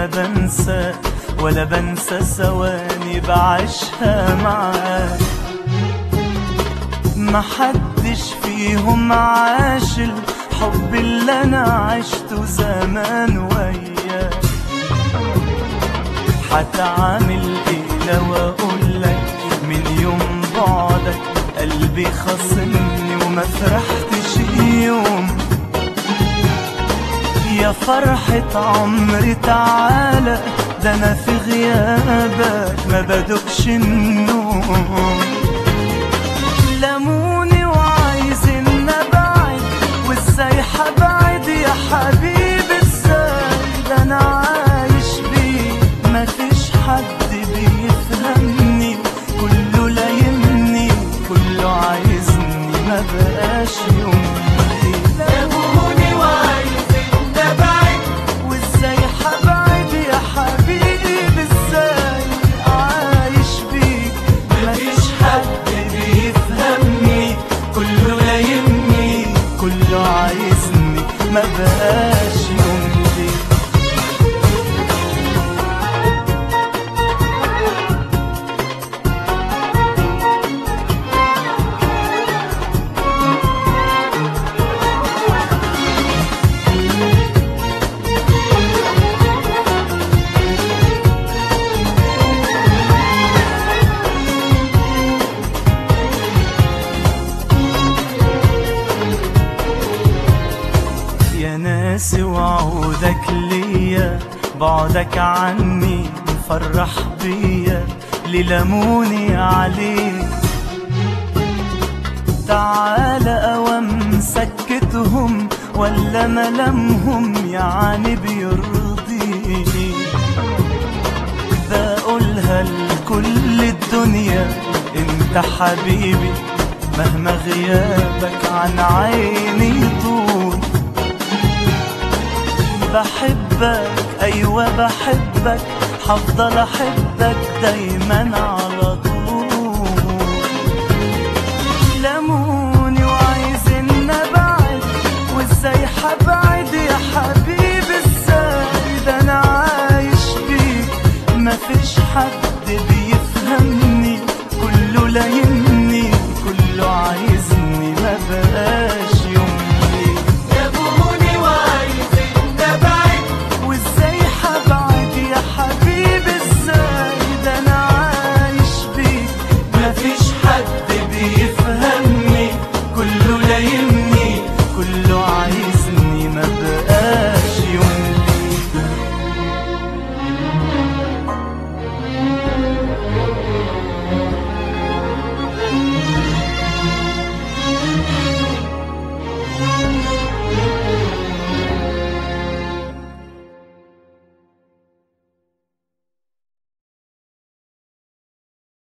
بنسى ولا بنسى ثواني بعيشها معاك محدش فيهم عاش الحب اللي انا عشته زمان وياك هتعامل ايه لو اقول لك من يوم بعدك قلبي خصمني وما فرحتش يوم يا فرحة عمري تعالى ده انا في غيابك ما بدقش النوم لموني وعايزين نبعد وازاي حبعد يا حبيبي ازاي ده انا عايش بيه مفيش حد بيفهمني كله لايمني كله عايزني ما بقاش يوم لموني وعايزين نبعد وازاي حبعد يا حبيبي ازاي عايش بيك مفيش حد بيفهمني كله لايمني كله عايزني ما بقاش يوم ليك يا ناسي وعودك ليا بعدك عني مفرح بيا للموني عليك تعالى اوام سكتهم ولا ملامهم يعني بيرضيني بقولها لكل الدنيا انت حبيبي مهما غيابك عن عيني طول بحبك ايوه بحبك هفضل احبك دايما على